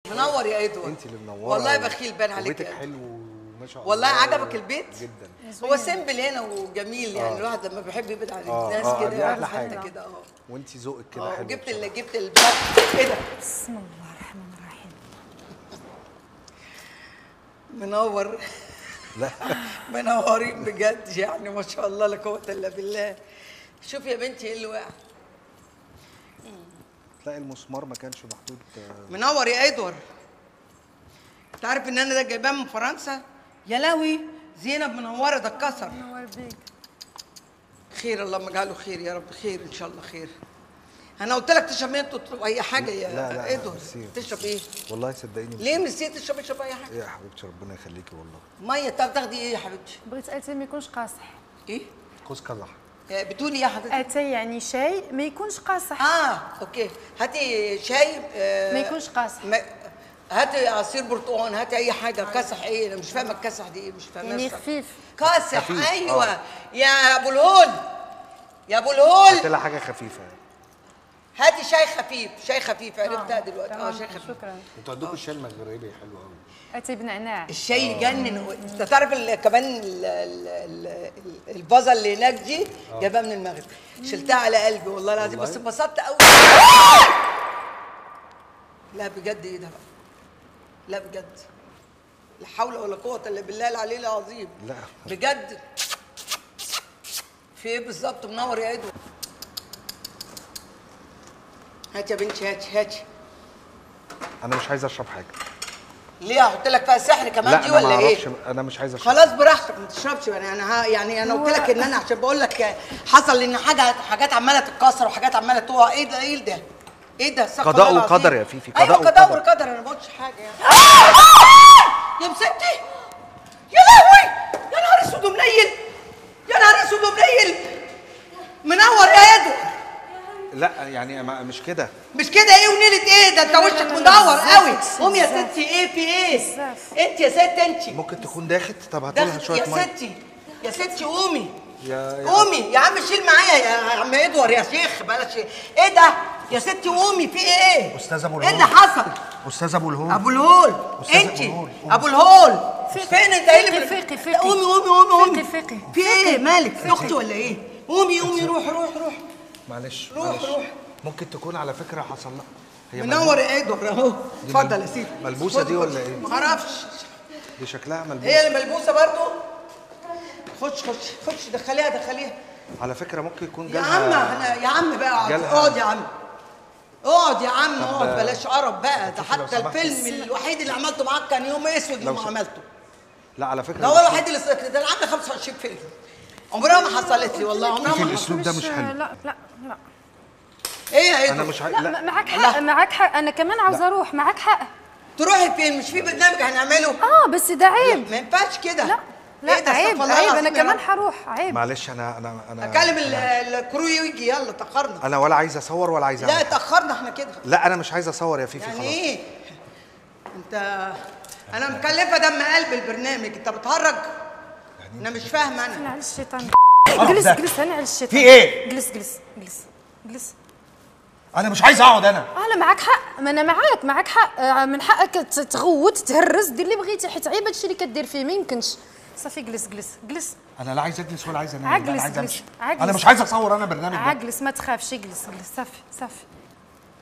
منور يا ادوار انت اللي منوره والله و- بخيل بان عليك وبيتك يا حلو وما شاء الله والله عجبك البيت؟ جدا هو سيمبل هنا وجميل يعني الواحد لما بيحب يبعد عن آه، الناس آه، كده دي يعمل أحلى حته حاجة. كده اه وانت ذوقك كده اه حلو وجبت بصراحة. ال- جبت البلاك ايه ده بسم الله الرحمن الرحيم منور لا منورين بجد يعني ما شاء الله لا قوه الا بالله شوف يا بنتي ايه اللي وقع تلاقي المسمار ما كانش محطوط آه، منور يا ادوار انت عارف ان انا ده جايباه من فرنسا يا لهوي زينب منوره ده اتكسر نور بيك خير اللهم اجعله خير يا رب خير ان شاء الله خير انا قلت لك تشرب ايه تطلب اي حاجه يا لا، لا، ادوار ميرسي. تشرب ايه والله صدقيني ليه نسيت تشرب اشرب اي حاجه ايه يا حبيبتي ربنا يخليكي والله ميه طب تاخدي ايه يا حبيبتي بغيت اتاي ما يكونش قاصح ايه كوز قزح آه، بتقولي يا حضرتك اتاي يعني شاي ما يكونش قاصح اه اوكي هاتي شاي آه ما يكونش قاصح ما هاتي عصير برتقال هاتي اي حاجه كسح ايه انا مش فاهمه الكسح دي ايه مش فاهمه يعني الصراحة. خفيف كاسح خفيف، ايوه آه. يا ابو الهول يا ابو قلت الهول لها حاجه خفيفه هاتي شاي خفيف شاي خفيف عرفتها دلوقتي اه تمام، شاي خفيف شكرا انتوا عندكم الشاي المغربي حلو قوي اتاي بنعناع الشاي يجنن انت تعرف ال- كمان ال- ال- ال- ال- الفازه اللي هناك دي جايبها من المغرب شلتها على قلبي والله العظيم بس انبسطت قوي لا بجد ايه ده بقى لا بجد لا حول ولا قوه الا بالله العلي العظيم لا. بجد في ايه بالظبط منور يا ادوار هات يا بنتي هاتي هاتي انا مش عايز اشرب حاجه ليه احط لك فيها سحر كمان لا دي انا ما ولا ايه اعرفش انا مش عايز اشرب خلاص براحتك ما تشربش يعني انا ها يعني انا قلت لك ان انا عشان بقول لك حصل ان حاجه حاجات عماله تتكسر وحاجات عماله تقع ايه ده ايه ده؟ ايه ده؟ استغفر قضاء الله العظيم. وقدر يا فيفي، ايوه قضاء قضاء وقدر. وقدر انا ما قلتش حاجه يعني يا مسكتي يا لهوي يا نهار اسود ومنيل يا نهار اسود ومنيل منور يا ادو لا يعني ما- مش كده مش كده ايه ونيلة ايه ده انت وشك مدور قوي قوم يا ستي ايه في ايه بزاف. انت يا ست انت ممكن تكون داخت طب هاتوا لها دخل شويه يا ميه ستي يا ستي قومي يا يا قومي يا عم شيل معايا يا عم ادوار يا شيخ بلاش ايه ده يا ستي قومي في ايه أستاذ أبو ايه الهول. اللي حصل استاذ ابو الهول ابو الهول أستاذ انت أبو الهول. ابو الهول فقي. فين انت ايه اللي فقي، بت- فقي، فقي. قومي قومي قومي قومي فقي، فقي. في ايه مالك اختي ولا ايه قومي قومي روح روح روح معلش روح، معلش روح. ممكن تكون على فكره حصل لها هي منور يا ادوار اهو اتفضل يا سيدي ملبوسة دي خد، ولا خد. إيه؟ ما اعرفش دي شكلها ملبوسه هي اللي ملبوسه برضو خش خش خش دخليها دخليها على فكره ممكن يكون يا جالها عم احنا يا عم بقى اقعد جالها- اقعد يا عم اقعد يا عم طب- اقعد بلاش قرف بقى ده شوفي لو حتى سمحت. الفيلم الوحيد اللي عملته معاك كان يوم اسود لو يوم سمحت. عملته لا على فكره ده هو الوحيد اللي صدق ده انا عندي 25 فيلم عمرها ما حصلت لي والله عمرها في ما الأسلوب ده مش حلو. لا لا لا ايه يا انا ايه مش عاي... لا لا معك حق معك حق انا كمان عاوزه اروح معك حق تروحي فين مش في برنامج هنعمله اه بس ده عيب ما ينفعش كده لا إيه لا ده؟ عيب استغفر الله عيب العظيم انا يا كمان رب. حروح عيب معلش انا انا انا اكلم ال- الكرو يجي يلا تاخرنا انا ولا عايز اصور ولا عايز لا اعمل حاجة. تاخرنا احنا كده لا انا مش عايز اصور يا فيفي يعني خلاص ايه انت انا مكلفه دم قلب البرنامج انت بتهرج انا مش فاهمه انا انا على الشيطان جلس ده. جلس انا على الشيطان في إيه؟ جلس جلس جلس جلس انا مش عايز اقعد انا انا معك حق ما انا معاك معك حق آه، من حقك ت- تغوت تهرس دير اللي بغيتي حيت عيب هادشي اللي كدير فيه ما يمكنش صافي جلس جلس جلس انا لا عايز اجلس ولا عايز انام عجلس، لا، أنا عايز جلس، امشي عجلس. انا مش عايز اصور انا برنامج ده عجلس ما تخافش جلس جلس صافي صافي